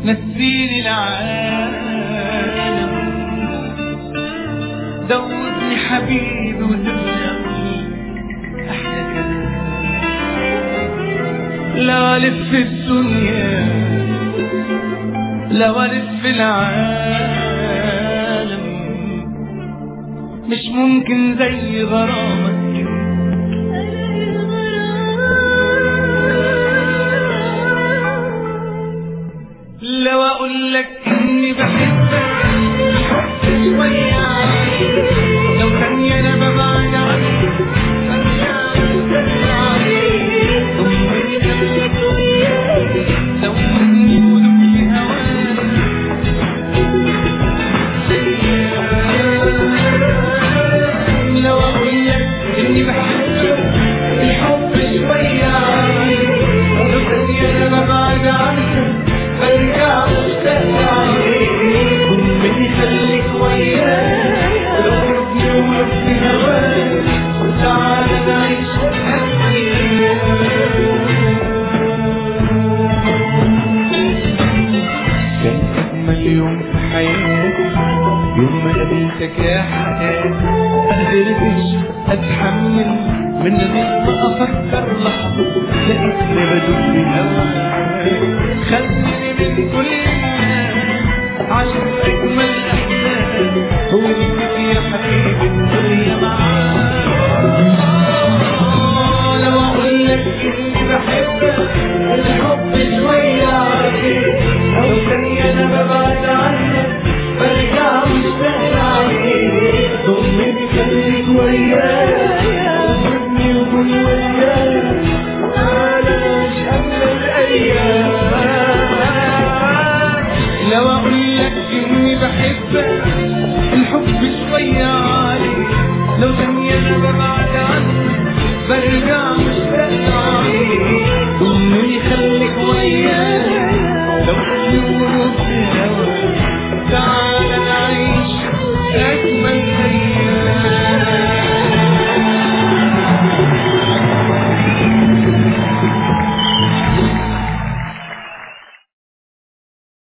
نسيني العالم دوبني حبيبي وتبقى احلى كلام لا الف الدنيا لا الف العالم مش ممكن زي غرامك لو اقول لك اني بحبك شوية عليك لو ثانية انا ببعد عنك ضمني جنبك دوبني ودمي هواك لو اقول لك اني بحبك الحب شوية عليك لو ثانية انا ببعد عنك برجع مشتاق عليك ضمني خليك وياي ولو وربي هواك وتعالى نعيش كان أجمل يوم في حياتي يوم ما قابلتك يا حياتي قدرتش أتحمل من غير ما أفكر لحظة لقيتني بدوب بهواك خلني من كل الناس عشان أجمل إحساس هو إنك يا حبيبي الدنيا معاك لو أقول لك إني بحبك الحب شوية عليك أو ثانية أنا ببعد عنك برجع مشتاق عليك ضمني خليك وياي ضمني وكن وياي تعالى مش قبل الأيام لو أقول لك إني بحبك